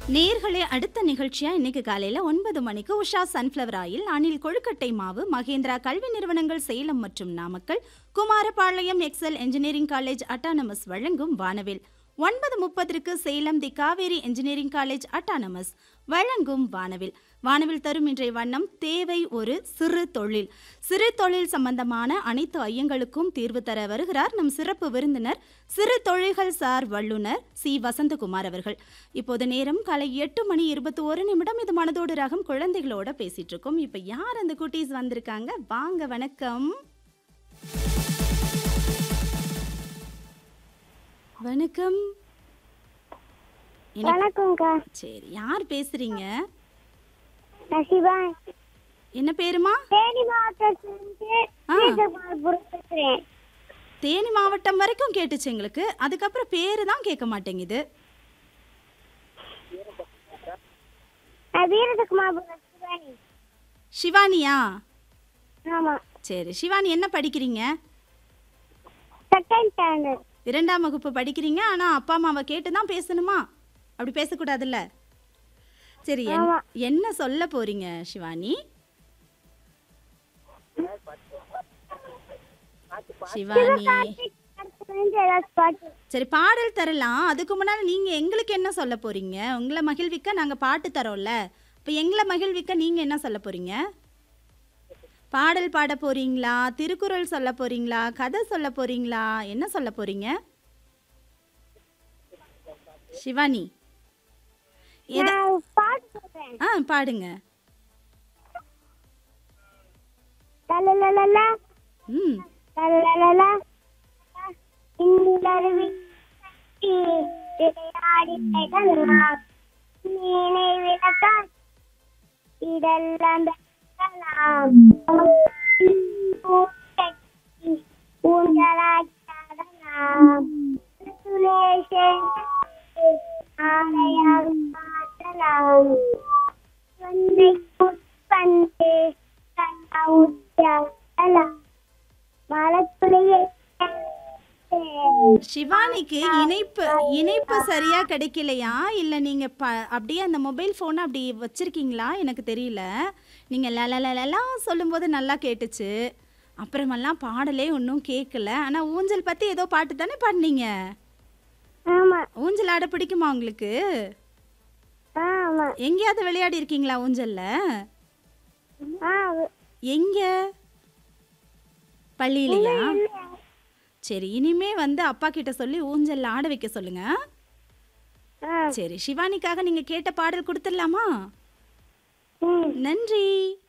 நேர்களே அடுத்த நிகழ்ச்சியா இன்னைக்கு காலையில ஒன்பது மணிக்கு உஷா சன்ஃப்ளவர் ஆயில் அணில் கொழுக்கட்டை மாவு மகேந்திரா கல்வி நிறுவனங்கள் சேலம் மற்றும் Namakkal Kumarapalayam Excel engineering college autonomous வழங்கும் வானவில் ஒன்பது முப்பதற்கு Salem the Kaveri engineering college autonomous வழங்கும் வானவில் வானவில் தரும் இன்றைய வண்ணம் தேவை ஒரு சிறு தொழில் சிறு தொழில் சம்பந்தமான அனைத்து ஐயங்களுக்கும் தீர்வு தர வருகிறார் நம் சிறப்பு விருந்தினர் சிறு தொழில்கள் சார் வல்லுனர் சி வசந்தகுமார் அவர்கள் இப்போது நேரம் காலை எட்டு மணி இருபத்தி ஒரு நிமிடம் இது மனதோடு ரகம் குழந்தைகளோட பேசிட்டு இருக்கோம் இப்போ யார் அந்த குட்டீஸ் வந்திருக்காங்க வாங்க வணக்கம் வணக்கம் எனக்கு- வணக்கம்க்கா சரி யார் பேசுறீங்க நான் சிவா என்ன பேருமா தேனி மாவட்டத்திலிருந்து ஆ. வீரகுமாரபுரம் பேசுறேன் தேனி மாவட்டம் வரைக்கும் கேட்டுச்சு எங்களுக்கு அதுக்கப்புறம் பேரு தான் கேட்க மாட்டேங்குது நான் வீரகுமாரபுரம் சிவானி சிவானியா ஆமா சரி சிவானி என்ன படிக்கிறீங்க செகண்ட் ஸ்டாண்டர்ட் இரண்டாம் வகுப்பு படிக்கிறீங்க ஆனா அப்பா அம்மாவை கேட்டு தான் பேசணுமா அப்படி பேசக்கூடாதுல்ல சரி என்- ஆமா. என்ன சொல்ல போறீங்க சிவானி சிவானி அடுத்ததுலேருந்து ஏதாச்சும் பாட்டு சரி பாடல் தரலாம் அதுக்கு முன்னாடி நீங்க எங்களுக்கு என்ன சொல்ல போறீங்க உங்களை மகிழ்விக்க நாங்க பாட்டு தரோம்ல இப்போ எங்களை மகிழ்விக்க நீங்க என்ன சொல்ல போறீங்க பாடல் பாட போறீங்களா திருக்குறள் சொல்ல போறீங்களா கதை சொல்ல போறீங்களா என்ன சொல்ல போறீங்க சிவானி எத- நான் பாட்டு சொல்றேன் ஆ பாடுங்க லலலலலா, ம் லலலலலா, இன்னிலருவி விளையாடி திகழலாம். மீனை விளக்கால் இதெல்லாம் வெல்லலாம். ஊட்டச்சி ஊஞ்சலாடலாம். சுரேஷன் ஆலையாக மாற்றலாம். வந்தை புட்பந்து கண்ணாவுற்றலாம். மலத்துளியை சிவானிக்கு இணைப்பு இணைப்பு சரியா கிடைக்கலையா இல்ல நீங்க ப அப்படியே அந்த மொபைல் போனை அப்படி வச்சிருக்கீங்களா எனக்கு தெரியல நீங்க லலலலலா சொல்லும்போது நல்லா கேட்டுச்சு அப்புறமெல்லாம் பாடலே ஒன்றும் கேட்கல ஆனா ஊஞ்சல் பத்தி ஏதோ பாட்டு தானே பாடினீங்க ஆமா ஊஞ்சல் ஆட பிடிக்குமா உங்களுக்கு ஆமா எங்கேயாவது விளையாடி இருக்கீங்களா ஊஞ்சல்ல ஆ எங்க பள்ளியிலையா சரி இனிமே வந்து அப்பா கிட்ட சொல்லி ஊஞ்சல்ல ஆட வைக்க சொல்லுங்க ஆ சரி சிவானிக்காக நீங்க கேட்ட பாடல் கொடுத்துடலாமா ம் நன்றி